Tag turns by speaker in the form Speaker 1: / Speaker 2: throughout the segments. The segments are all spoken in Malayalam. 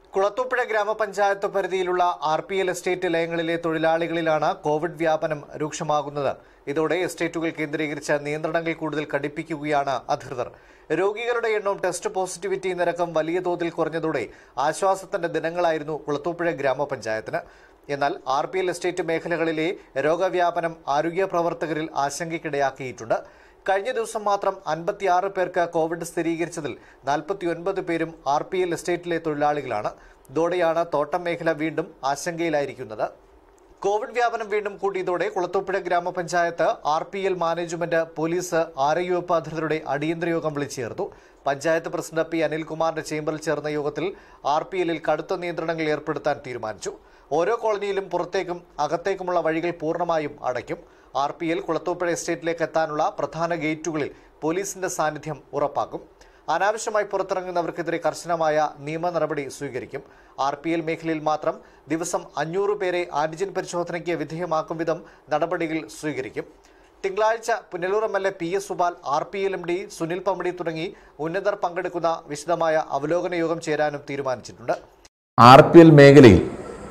Speaker 1: കുളത്തൂപ്പുഴ ഗ്രാമപഞ്ചായത്ത് പരിധിയിലുള്ള ആർ പി എൽ എസ്റ്റേറ്റ് ലയങ്ങളിലെ തൊഴിലാളികളിലാണ് കോവിഡ് വ്യാപനം രൂക്ഷമാകുന്നത് ഇതോടെ എസ്റ്റേറ്റുകൾ കേന്ദ്രീകരിച്ച് നിയന്ത്രണങ്ങൾ കൂടുതൽ കടുപ്പിക്കുകയാണ് അധികൃതർ രോഗികളുടെ എണ്ണവും ടെസ്റ്റ് പോസിറ്റിവിറ്റി നിരക്കും വലിയ തോതിൽ കുറഞ്ഞതോടെ ആശ്വാസത്തിന്റെ ദിനങ്ങളായിരുന്നു കുളത്തൂപ്പുഴ ഗ്രാമപഞ്ചായത്തിന് എന്നാൽ ആർ പി എൽ എസ്റ്റേറ്റ് മേഖലകളിലെ രോഗവ്യാപനം ആരോഗ്യ പ്രവർത്തകരിൽ ആശങ്കയ്ക്കിടയാക്കിയിട്ടുണ്ട് കഴിഞ്ഞ ദിവസം മാത്രം അൻപത്തിയാറ് പേർക്ക് കോവിഡ് സ്ഥിരീകരിച്ചതിൽ നാൽപ്പത്തിയൊൻപത് പേരും ആർ പി എൽ എസ്റ്റേറ്റിലെ തൊഴിലാളികളാണ് ഇതോടെയാണ് തോട്ടം മേഖല വീണ്ടും ആശങ്കയിലായിരിക്കുന്നത് കോവിഡ് വ്യാപനം വീണ്ടും കൂടിയതോടെ കുളത്തൂപ്പുഴ ഗ്രാമപഞ്ചായത്ത് R P L management police ആരോഗ്യവകുപ്പ് അധികൃതരുടെ അടിയന്തര യോഗം വിളിച്ചു ചേർത്തു പഞ്ചായത്ത് പ്രസിഡന്റ് പി അനിൽകുമാറിന്റെ ചേംബറിൽ ചേർന്ന യോഗത്തിൽ ആർ പി എല്ലിൽ കടുത്ത നിയന്ത്രണങ്ങൾ ഏർപ്പെടുത്താൻ തീരുമാനിച്ചു ഓരോ കോളനിയിലും പുറത്തേക്കും അകത്തേക്കുമുള്ള വഴികൾ പൂർണ്ണമായും അടയ്ക്കും ആർ പി എൽ കുളത്തൂപ്പുഴ എസ്റ്റേറ്റിലേക്ക് എത്താനുള്ള പ്രധാന ഗേറ്റുകളിൽ പോലീസിന്റെ സാന്നിധ്യം ഉറപ്പാക്കും അനാവശ്യമായി പുറത്തിറങ്ങുന്നവർക്കെതിരെ കർശനമായ നിയമ നടപടി സ്വീകരിക്കും ആർ പി എൽ മേഖലയിൽ മാത്രം ദിവസം അഞ്ഞൂറ് പേരെ ആന്റിജൻ പരിശോധനയ്ക്ക് വിധേയമാക്കും വിധം നടപടികൾ സ്വീകരിക്കും തിങ്കളാഴ്ച Punalur M L A P S Subal R P L M D Sunil Pampady തുടങ്ങി ഉന്നതർ പങ്കെടുക്കുന്ന വിശദമായ അവലോകന യോഗം ചേരാനും തീരുമാനിച്ചിട്ടുണ്ട്
Speaker 2: ആർ പി എൽ മേഖലയിൽ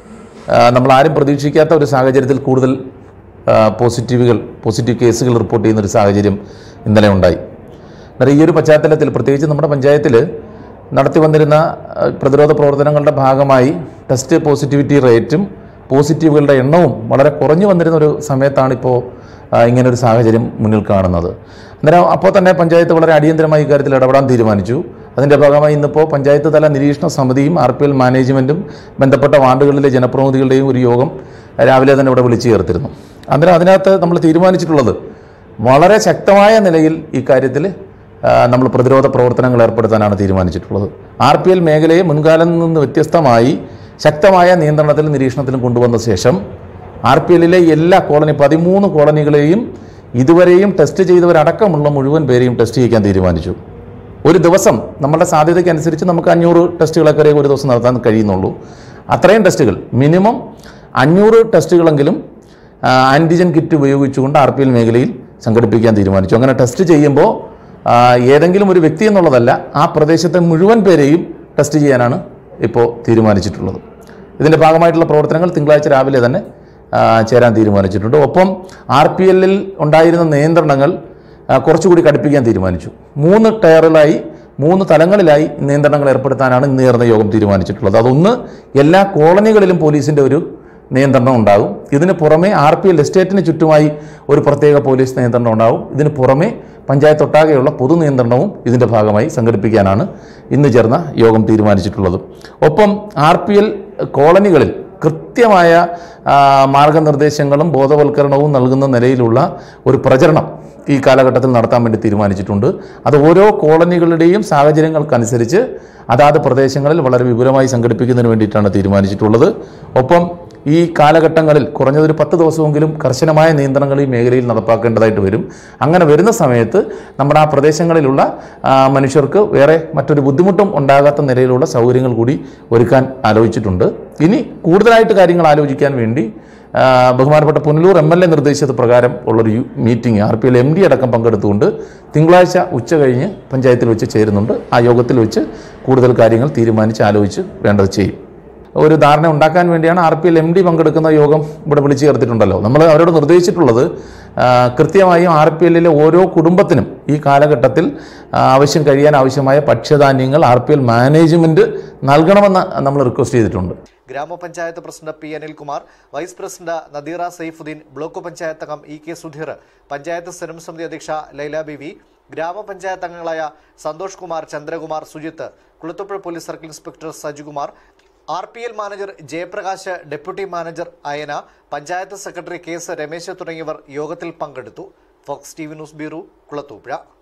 Speaker 2: ആ, നമ്മൾ ആരും പ്രതീക്ഷിക്കാത്ത ഒരു സാഹചര്യത്തിൽ കൂടുതൽ ആ, പോസിറ്റീവുകൾ പോസിറ്റീവ് കേസുകൾ റിപ്പോർട്ട് ചെയ്യുന്ന ഒരു സാഹചര്യം ഇന്നലെ ഉണ്ടായി അന്നേരം ഈ ഒരു പശ്ചാത്തലത്തിൽ പ്രത്യേകിച്ച് നമ്മുടെ പഞ്ചായത്തിൽ നടത്തി വന്നിരുന്ന ആ, പ്രതിരോധ പ്രവർത്തനങ്ങളുടെ ഭാഗമായി ടെസ്റ്റ് പോസിറ്റിവിറ്റി റേറ്റും പോസിറ്റീവുകളുടെ എണ്ണവും വളരെ കുറഞ്ഞു വന്നിരുന്ന ഒരു സമയത്താണ് ഇപ്പോൾ ഇങ്ങനൊരു സാഹചര്യം മുന്നിൽ കാണുന്നത് അന്നേരം അപ്പോൾ തന്നെ പഞ്ചായത്ത് വളരെ അടിയന്തരമായി ഇക്കാര്യത്തിൽ ഇടപെടാൻ തീരുമാനിച്ചു അതിൻ്റെ ഭാഗമായി ഇന്നിപ്പോൾ പഞ്ചായത്ത് തല നിരീക്ഷണ സമിതിയും ആർ പി എൽ മാനേജ്മെൻറ്റും ബന്ധപ്പെട്ട വാർഡുകളിലെ ജനപ്രതിനിധികളുടെയും ഒരു യോഗം രാവിലെ തന്നെ ഇവിടെ വിളിച്ചു ചേർത്തിരുന്നു അന്നേരം അതിനകത്ത് നമ്മൾ തീരുമാനിച്ചിട്ടുള്ളത് വളരെ ശക്തമായ നിലയിൽ ഈ കാര്യത്തിൽ നമ്മൾ പ്രതിരോധ പ്രവർത്തനങ്ങൾ ഏർപ്പെടുത്താനാണ് തീരുമാനിച്ചിട്ടുള്ളത് ആർ പി എൽ മേഖലയെ മുൻകാലം നിന്ന് വ്യത്യസ്തമായി ശക്തമായ നിയന്ത്രണത്തിലും നിരീക്ഷണത്തിലും കൊണ്ടുവന്ന ശേഷം ആർ പി എല്ലിലെ എല്ലാ കോളനി പതിമൂന്ന് കോളനികളെയും ഇതുവരെയും ടെസ്റ്റ് ചെയ്തവരടക്കമുള്ള മുഴുവൻ പേരെയും ടെസ്റ്റ് ചെയ്യിക്കാൻ തീരുമാനിച്ചു ഒരു ദിവസം നമ്മുടെ സാധ്യതയ്ക്കനുസരിച്ച് നമുക്ക് അഞ്ഞൂറ് ടെസ്റ്റുകളൊക്കെ ഒരു ദിവസം നടത്താൻ കഴിയുന്നുള്ളൂ അത്രയും ടെസ്റ്റുകൾ മിനിമം അഞ്ഞൂറ് ടെസ്റ്റുകളെങ്കിലും ആ, ആൻറ്റിജൻ കിറ്റ് ഉപയോഗിച്ചുകൊണ്ട് ആർ പി എൽ മേഖലയിൽ സംഘടിപ്പിക്കാൻ തീരുമാനിച്ചു അങ്ങനെ ടെസ്റ്റ് ചെയ്യുമ്പോൾ ആ, ഏതെങ്കിലും ഒരു വ്യക്തി എന്നുള്ളതല്ല ആ പ്രദേശത്തെ മുഴുവൻ പേരെയും ടെസ്റ്റ് ചെയ്യാനാണ് ഇപ്പോൾ തീരുമാനിച്ചിട്ടുള്ളത് ഇതിൻ്റെ ഭാഗമായിട്ടുള്ള പ്രവർത്തനങ്ങൾ തിങ്കളാഴ്ച രാവിലെ തന്നെ ആ, ചേരാൻ തീരുമാനിച്ചിട്ടുണ്ട് ഒപ്പം ആർ പി എല്ലിൽ ഉണ്ടായിരുന്ന നിയന്ത്രണങ്ങൾ ആ, കുറച്ചുകൂടി കടുപ്പിക്കാൻ തീരുമാനിച്ചു മൂന്ന് ടയറിലായി മൂന്ന് തലങ്ങളിലായി നിയന്ത്രണങ്ങൾ ഏർപ്പെടുത്താനാണ് ഇന്ന് ചേർന്ന യോഗം തീരുമാനിച്ചിട്ടുള്ളത് അതൊന്ന് എല്ലാ കോളനികളിലും പോലീസിൻ്റെ ഒരു നിയന്ത്രണം ഉണ്ടാകും ഇതിന് പുറമെ ആർ പി എൽ എസ്റ്റേറ്റിന് ചുറ്റുമായി ഒരു പ്രത്യേക പോലീസ് നിയന്ത്രണം ഉണ്ടാകും ഇതിന് പുറമെ പഞ്ചായത്തൊട്ടാകെയുള്ള പൊതു നിയന്ത്രണവും ഇതിൻ്റെ ഭാഗമായി സംഘടിപ്പിക്കാനാണ് ഇന്ന് ചേർന്ന യോഗം തീരുമാനിച്ചിട്ടുള്ളത് ഒപ്പം ആർ പി എൽ കോളനികളിൽ കൃത്യമായ ആ, മാർഗനിർദ്ദേശങ്ങളും ബോധവൽക്കരണവും നൽകുന്ന നിലയിലുള്ള ഒരു പ്രചരണം ഈ കാലഘട്ടത്തിൽ നടത്താൻ വേണ്ടി തീരുമാനിച്ചിട്ടുണ്ട് അത് ഓരോ കോളനികളുടെയും സാഹചര്യങ്ങൾക്കനുസരിച്ച് അതാത് പ്രദേശങ്ങളിൽ വളരെ വിപുലമായി സംഘടിപ്പിക്കുന്നതിന് വേണ്ടിയിട്ടാണ് തീരുമാനിച്ചിട്ടുള്ളത് ഒപ്പം ഈ കാലഘട്ടങ്ങളിൽ കുറഞ്ഞതൊരു പത്ത് ദിവസമെങ്കിലും കർശനമായ നിയന്ത്രണങ്ങൾ ഈ മേഖലയിൽ നടപ്പാക്കേണ്ടതായിട്ട് വരും അങ്ങനെ വരുന്ന സമയത്ത് നമ്മുടെ ആ പ്രദേശങ്ങളിലുള്ള ആ, മനുഷ്യർക്ക് വേറെ മറ്റൊരു ബുദ്ധിമുട്ടും ഉണ്ടാകാത്ത നിലയിലുള്ള സൗകര്യങ്ങൾ കൂടി ഒരുക്കാൻ ആലോചിച്ചിട്ടുണ്ട് ഇനി കൂടുതലായിട്ട് കാര്യങ്ങൾ ആലോചിക്കാൻ വേണ്ടി ആ, ബഹുമാനപ്പെട്ട പുനലൂർ എം എൽ എ നിർദ്ദേശിച്ചത് പ്രകാരം ഉള്ളൊരു യു- meeting R P L M D അടക്കം പങ്കെടുത്തുകൊണ്ട് തിങ്കളാഴ്ച ഉച്ച കഴിഞ്ഞ് പഞ്ചായത്തിൽ വെച്ച് ചേരുന്നുണ്ട് ആ യോഗത്തിൽ വെച്ച് കൂടുതൽ കാര്യങ്ങൾ തീരുമാനിച്ച് ആലോചിച്ച് വേണ്ടത് ചെയ്യും ഒരു ധാരണ ഉണ്ടാക്കാൻ വേണ്ടിയാണ് R P L M D പങ്കെടുക്കുന്ന യോഗം ഇവിടെ വിളിച്ചു ചേർത്തിട്ടുണ്ടല്ലോ നമ്മൾ അവരോട് നിർദ്ദേശിച്ചിട്ടുള്ളത് ആ, കൃത്യമായും ആർ പി എല്ലിലെ ഓരോ കുടുംബത്തിനും ഈ കാലഘട്ടത്തിൽ ആ, ആവശ്യം കഴിയാൻ ആവശ്യമായ ഭക്ഷ്യധാന്യങ്ങൾ ആർ പി എൽ മാനേജ്മെൻറ്റ് നൽകണമെന്ന് നമ്മൾ റിക്വസ്റ്റ് ചെയ്തിട്ടുണ്ട്
Speaker 1: ഗ്രാമപഞ്ചായത്ത് president P Anilkumar vice president Nadeera Saifuddin block panchayat അംഗം ഇ കെ സുധീർ പഞ്ചായത്ത് സ്ഥിരം സമിതി അധ്യക്ഷ ലൈല ബിവി ഗ്രാമപഞ്ചായത്ത് അംഗങ്ങളായ Santhosh Kumar Chandrakumar Sujith Kulathupuzha police circle inspector Sajikumar R P L manager Jayaprakash deputy manager Ayana panchayat secretary K S Ramesh തുടങ്ങിയവർ യോഗത്തിൽ പങ്കെടുത്തു Fox T V news bureau Kulathupuzha